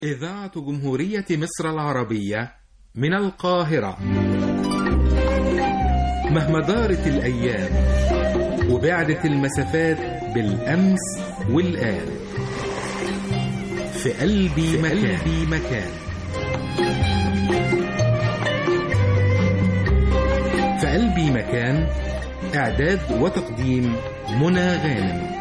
إذاعة جمهورية مصر العربية من القاهرة مهما دارت الأيام وبعدت المسافات بالأمس والآن في قلبي مكان, قلبي مكان في قلبي مكان إعداد وتقديم منى غانم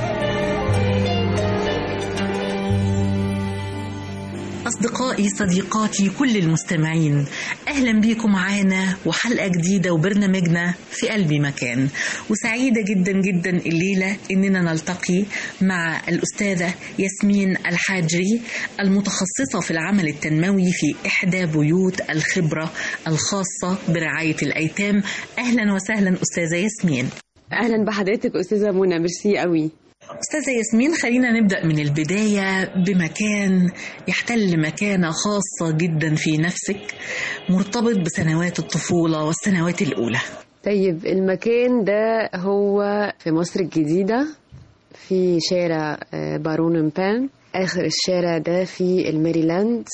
أصدقائي صديقاتي كل المستمعين أهلا بيكم معانا وحلقة جديدة وبرنامجنا في قلبي مكان وسعيدة جدا جدا الليلة إننا نلتقي مع الأستاذة ياسمين الحاجري المتخصصة في العمل التنموي في إحدى بيوت الخبرة الخاصة برعاية الأيتام أهلا وسهلا أستاذة ياسمين اهلا بحضرتك استاذه منى ميرسي قوي أستاذة ياسمين خلينا نبدأ من البداية بمكان يحتل مكانة خاصة جدا في نفسك مرتبط بسنوات الطفولة والسنوات الأولى طيب المكان ده هو في مصر الجديده في شارع آه، بارون بان اخر الشارع ده في الميريلاند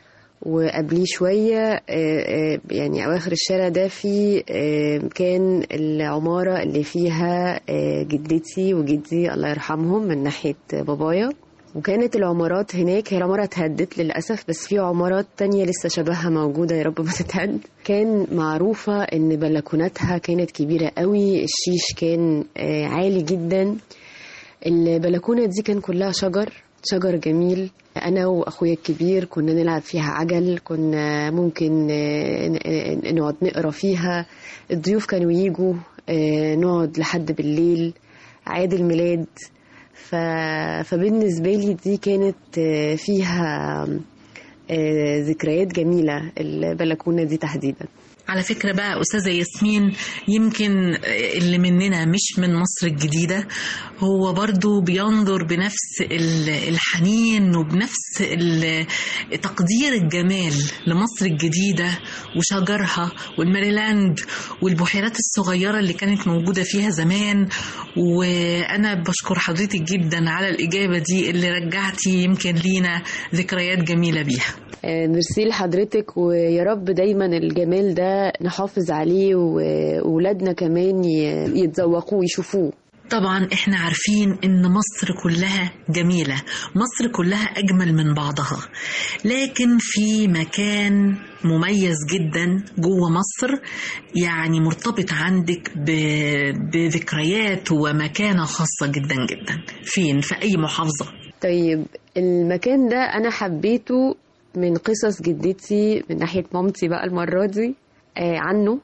وقبليه شوية آه، آه، يعني أواخر الشارع ده في آه، كان العمارة اللي فيها آه، جدتي وجدي الله يرحمهم من ناحية بابايا وكانت العمارات هناك هي العمارة اتهدت للأسف بس في عمارات تانية لسه شبهها موجودة يا رب ما تتهد كان معروفة إن بلكوناتها كانت كبيرة قوي الشيش كان آه، عالي جدا البلكونة دي كان كلها شجر شجر جميل أنا وأخويا الكبير كنا نلعب فيها عجل كنا ممكن آه، ن- ن- نقعد نقرا فيها الضيوف كانوا يجوا آه، نقعد لحد بالليل عيد الميلاد ف... فبالنسبة لي دي كانت آه، فيها آه، ذكريات جميلة البلكونة دي تحديدا على فكرة بقى أستاذة ياسمين يمكن اللي مننا مش من مصر الجديدة هو برضو بينظر بنفس ال- الحنين وبنفس ال- تقدير الجمال لمصر الجديدة وشجرها والماريلاند والبحيرات الصغيرة اللي كانت موجودة فيها زمان وأنا بشكر حضرتك جدا على الإجابة دي اللي رجعتي يمكن لينا ذكريات جميلة بيها آه، ميرسي لحضرتك ويا رب دايما الجمال ده نحافظ عليه وولادنا كمان ي- يتذوقوه ويشوفوه طبعا احنا عارفين ان مصر كلها جميلة مصر كلها اجمل من بعضها لكن في مكان مميز جدا جوه مصر يعني مرتبط عندك ب- بذكريات ومكانة خاصة جدا جدا فين في اي محافظة طيب المكان ده انا حبيته من قصص جدتي من ناحية مامتي بقى المرة دي آه، عنه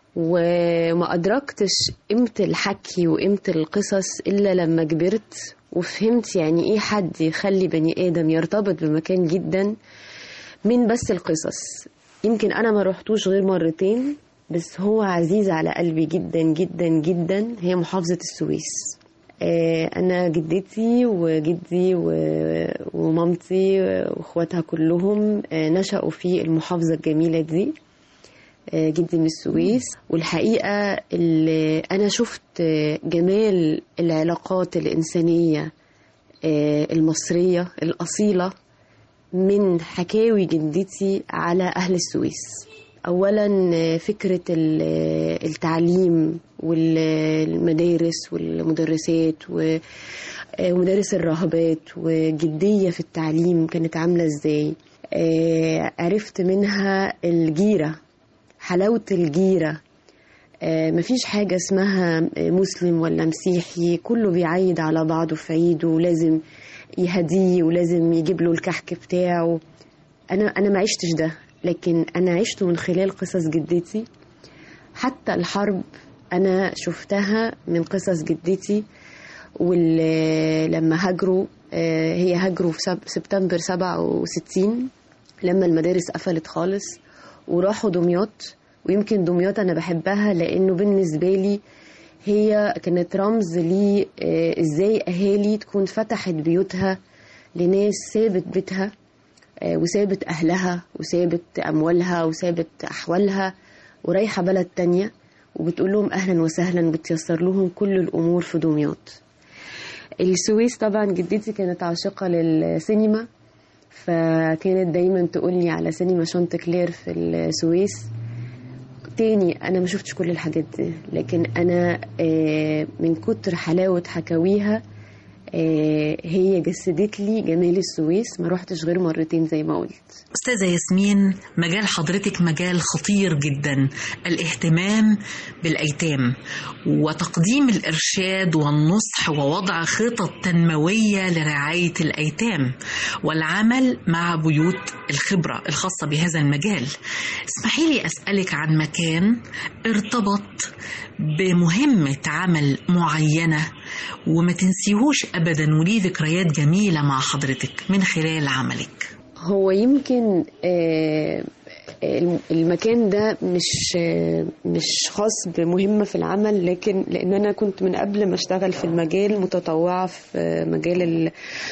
وما أدركتش قيمة الحكي وقيمة القصص إلا لما كبرت وفهمت يعني إيه حد يخلي بني آدم يرتبط بمكان جدا من بس القصص يمكن أنا ما رحتوش غير مرتين بس هو عزيز على قلبي جدا جدا جدا هي محافظة السويس آه، أنا جدتي وجدي و- ومامتي وإخواتها كلهم آه، نشأوا في المحافظة الجميلة دي آه، جدي من السويس والحقيقة اللي أنا شفت آه، جمال العلاقات الإنسانية آه، المصرية الأصيلة من حكاوي جدتي على أهل السويس أولا آه، فكرة ال- آه، التعليم والمدارس والمدرسات و- آه، ومدارس الراهبات وجدية في التعليم كانت عاملة ازاي آه، عرفت منها الجيرة حلاوة الجيرة آه، مفيش حاجة اسمها مسلم ولا مسيحي كله بيعيد على بعضه في عيده ولازم يهديه ولازم يجيب له الكحك بتاعه أنا أنا ما عشتش ده لكن أنا عشته من خلال قصص جدتي حتى الحرب أنا شفتها من قصص جدتي ولما هاجروا آه، هي هاجروا في سب- سبتمبر 67 لما المدارس قفلت خالص وراحوا دمياط ويمكن دمياط أنا بحبها لأنه بالنسبة لي هي كانت رمز لي آه، ازاي اهالي تكون فتحت بيوتها لناس سابت بيتها آه، وسابت اهلها وسابت اموالها وسابت احوالها ورايحه بلد تانية وبتقول لهم اهلا وسهلا بتيسر لهم كل الامور في دمياط السويس طبعا جدتي كانت عاشقه للسينما فكانت دايما تقول لي على سينما شانتكلير في السويس تاني انا ما شفتش كل الحاجات دي لكن انا آه، من كتر حلاوه حكاويها آه، هي جسدت لي جمال السويس ما روحتش غير مرتين زي ما قلت أستاذة ياسمين مجال حضرتك مجال خطير جدا الاهتمام بالأيتام وتقديم الإرشاد والنصح ووضع خطط تنموية لرعاية الأيتام والعمل مع بيوت الخبرة الخاصة بهذا المجال اسمحي لي أسألك عن مكان ارتبط بمهمة عمل معينة وما تنسيهوش أبدا وليه ذكريات جميلة مع حضرتك من خلال عملك هو يمكن آه، الم- المكان ده مش آه، مش خاص بمهمة في العمل لكن لأن أنا كنت من قبل ما أشتغل في المجال متطوعة في آه، مجال ال-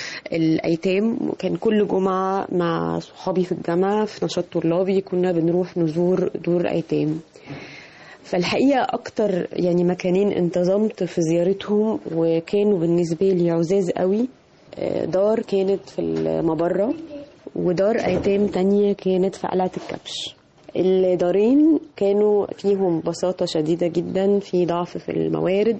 الأيتام وكان كل جمعة مع صحابي في الجامعة في نشاط طلابي كنا بنروح نزور دور أيتام فالحقيقة أكتر يعني مكانين انتظمت في زيارتهم وكانوا بالنسبة لي عزاز قوي آه، دار كانت في المبرة ودار أيتام تانية كانت في قلعة الكبش الدارين كانوا فيهم بساطة شديدة جدا في ضعف في الموارد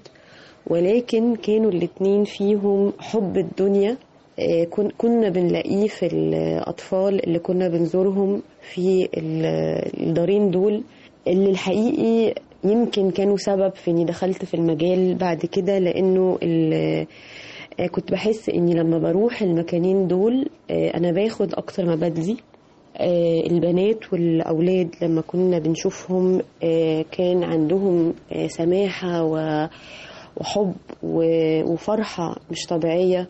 ولكن كانوا الاتنين فيهم حب الدنيا آه، كن- كنا بنلاقيه في الأطفال اللي كنا بنزورهم في ال- الدارين دول اللي الحقيقي يمكن كانوا سبب في اني دخلت في المجال بعد كده لانه ال- آه، كنت بحس اني لما بروح المكانين دول آه، انا باخد اكتر ما بدي آه، البنات والاولاد لما كنا بنشوفهم آه، كان عندهم آه، سماحه و- وحب و- وفرحه مش طبيعيه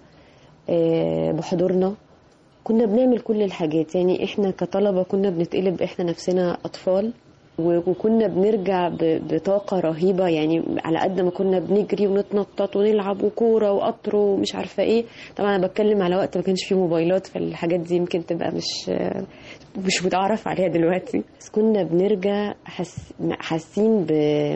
آه، بحضورنا كنا بنعمل كل الحاجات يعني احنا كطلبة كنا بنتقلب احنا نفسنا اطفال و- وكنا بنرجع ب- بطاقة رهيبة يعني على قد ما كنا بنجري ونتنطط ونلعب وكورة وقطر ومش عارفة ايه طبعا انا بتكلم على وقت ما كانش فيه موبايلات فالحاجات دي يمكن تبقى مش مش متعرف عليها دلوقتي بس كنا بنرجع حس حاسين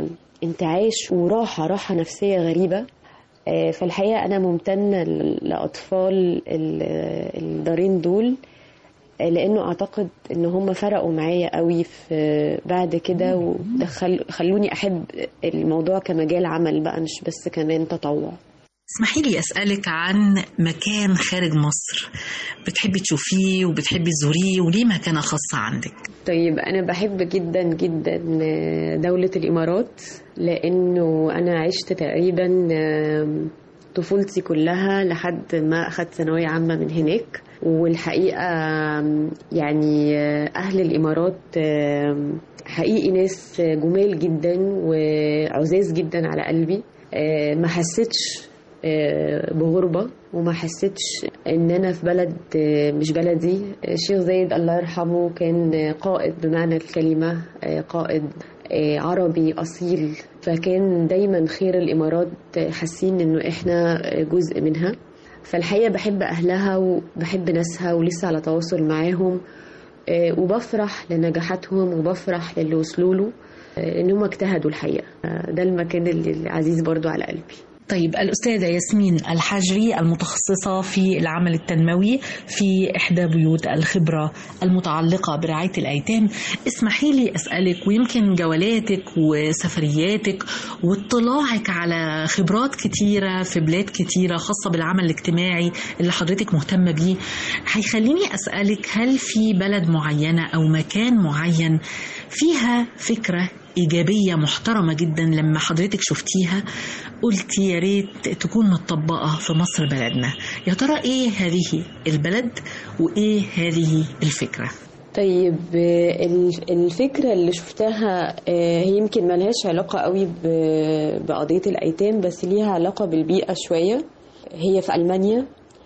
بانتعاش وراحة راحة نفسية غريبة آه، فالحقيقة أنا ممتنة ل- لأطفال ال- الدارين دول آه، لأنه أعتقد إن هم فرقوا معايا قوي في بعد كده وخلوني أحب الموضوع كمجال عمل بقى مش بس كمان تطوع اسمحي لي أسألك عن مكان خارج مصر بتحبي تشوفيه وبتحبي تزوريه وليه مكانة خاصة عندك طيب أنا بحب جدا جدا دولة الإمارات لأنه أنا عشت تقريبا آم، طفولتي كلها لحد ما أخدت ثانوية عامة من هناك والحقيقة آم، يعني آه، أهل الإمارات آم، حقيقي ناس جمال جدا وعزاز جدا على قلبي آه، ما حسيتش آه، بغربة وما حسيتش ان انا في بلد آه، مش بلدي آه، الشيخ زايد الله يرحمه كان آه، قائد بمعنى الكلمة آه، قائد آه، عربي أصيل فكان دايما خير الإمارات آه، حاسين إنه إحنا آه، جزء منها فالحقيقة بحب أهلها وبحب ناسها ولسه على تواصل معاهم آه، وبفرح لنجاحاتهم وبفرح للي وصلوا له آه، إن هم اجتهدوا الحقيقة آه، ده المكان اللي عزيز برضو على قلبي طيب الأستاذة ياسمين الحجري المتخصصة في العمل التنموي في إحدى بيوت الخبرة المتعلقة برعاية الأيتام اسمحي لي أسألك ويمكن جولاتك وسفرياتك واطلاعك على خبرات كتيرة في بلاد كتيرة خاصة بالعمل الاجتماعي اللي حضرتك مهتمة بيه هيخليني أسألك هل في بلد معينة أو مكان معين فيها فكرة إيجابية محترمة جدا لما حضرتك شفتيها قلتي يا ريت تكون متطبقة في مصر بلدنا يا ترى إيه هذه البلد وإيه هذه الفكرة طيب آه، ال- الفكرة اللي شفتها آه، هي يمكن ملهاش علاقة قوي ب- بقضية الأيتام بس ليها علاقة بالبيئة شوية هي في ألمانيا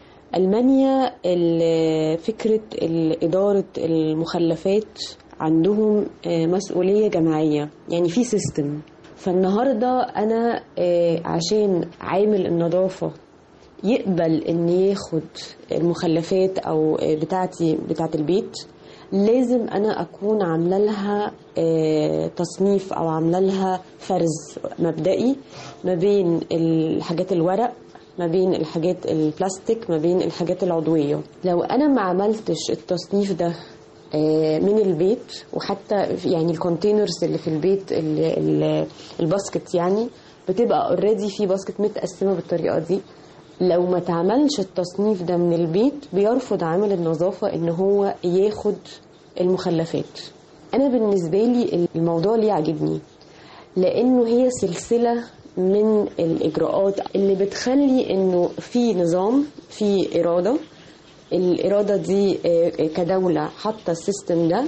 ألمانيا ال- فكرة ال- إدارة المخلفات عندهم آه، مسؤولية جماعية يعني في سيستم فالنهاردة أنا آه، عشان عامل النظافة يقبل ان ياخد المخلفات او بتاعتي بتاعت البيت لازم انا اكون عامله لها آه، تصنيف او عامله لها فرز مبدئي ما بين الحاجات الورق ما بين الحاجات البلاستيك ما بين الحاجات العضوية لو أنا ما عملتش التصنيف ده آه، من البيت وحتى في- يعني الكونتينرز اللي في البيت ال- ال- الباسكت يعني بتبقى اوريدي في باسكت متقسمة بالطريقة دي لو ما تعملش التصنيف ده من البيت بيرفض عامل النظافة ان هو ياخد المخلفات انا بالنسبة لي الموضوع ليه عاجبني لانه هي سلسله من الاجراءات اللي بتخلي انه في نظام في اراده الاراده دي آه، آه، كدوله حاطه السيستم ده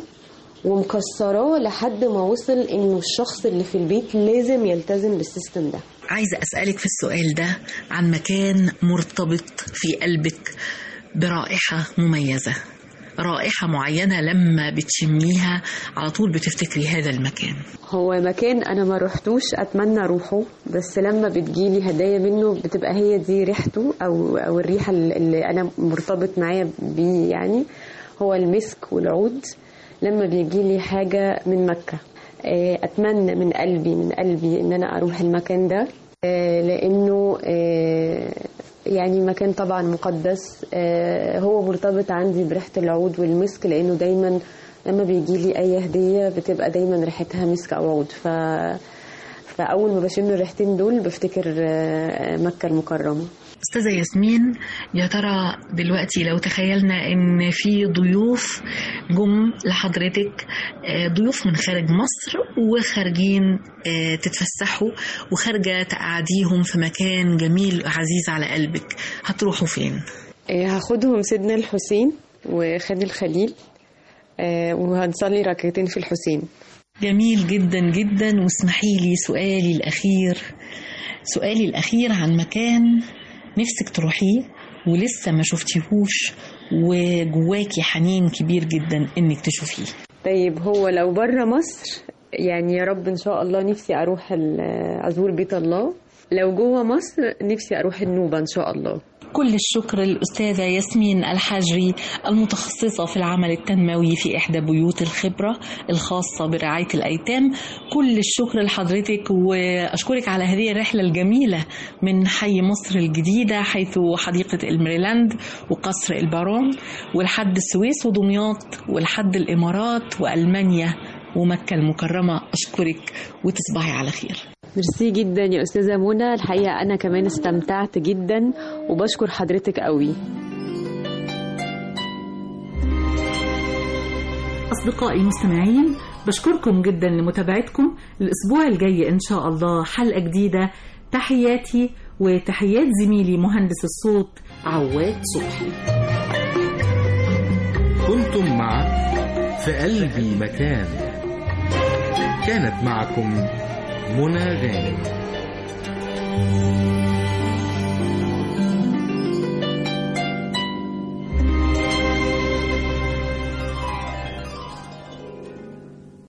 ومكسراه لحد ما وصل انه الشخص اللي في البيت لازم يلتزم بالسيستم ده عايزة أسألك في السؤال ده عن مكان مرتبط في قلبك برائحة مميزة رائحة معينة لما بتشميها على طول بتفتكري هذا المكان هو مكان انا ما رحتوش اتمنى اروحه بس لما بتجيلي هدايا منه بتبقى هي دي ريحته او او الريحه اللي انا مرتبط معايا بيه يعني هو المسك والعود لما بيجيلي حاجه من مكه آه، اتمنى من قلبي من قلبي ان انا اروح المكان ده آه، لانه آه، يعني مكان طبعا مقدس آه، هو مرتبط عندي بريحه العود والمسك لانه دايما لما بيجي لي اي هديه بتبقى دايما ريحتها مسك او عود ف فاول ما بشم الريحتين دول بفتكر آه، مكه المكرمه أستاذة ياسمين يا ترى دلوقتي لو تخيلنا إن في ضيوف جم لحضرتك آه، ضيوف من خارج مصر وخارجين آه، تتفسحوا وخارجة تقعديهم في مكان جميل عزيز على قلبك هتروحوا فين؟ آه، هاخدهم سيدنا الحسين وخان الخليل آه، وهنصلي ركعتين في الحسين جميل جدا جدا واسمحي لي سؤالي الأخير سؤالي الأخير عن مكان نفسك تروحيه ولسه ما شفتيهوش وجواكي حنين كبير جدا انك تشوفيه طيب هو لو بره مصر يعني يا رب ان شاء الله نفسي اروح ال- ازور بيت الله لو جوه مصر نفسي اروح النوبه ان شاء الله كل الشكر للأستاذة ياسمين الحجري المتخصصة في العمل التنموي في إحدى بيوت الخبرة الخاصة برعاية الأيتام كل الشكر لحضرتك وأشكرك على هذه الرحلة الجميلة من حي مصر الجديدة حيث حديقة الميريلاند وقصر البارون ولحد السويس ودمياط ولحد الإمارات وألمانيا ومكة المكرمة أشكرك وتصبحي على خير ميرسي جدا يا استاذه منى الحقيقه انا كمان استمتعت جدا وبشكر حضرتك قوي أصدقائي المستمعين بشكركم جدا لمتابعتكم الأسبوع الجاي إن شاء الله حلقة جديدة تحياتي وتحيات زميلي مهندس الصوت عواد صبحي كنتم مع في قلبي مكان كانت معكم منى غانم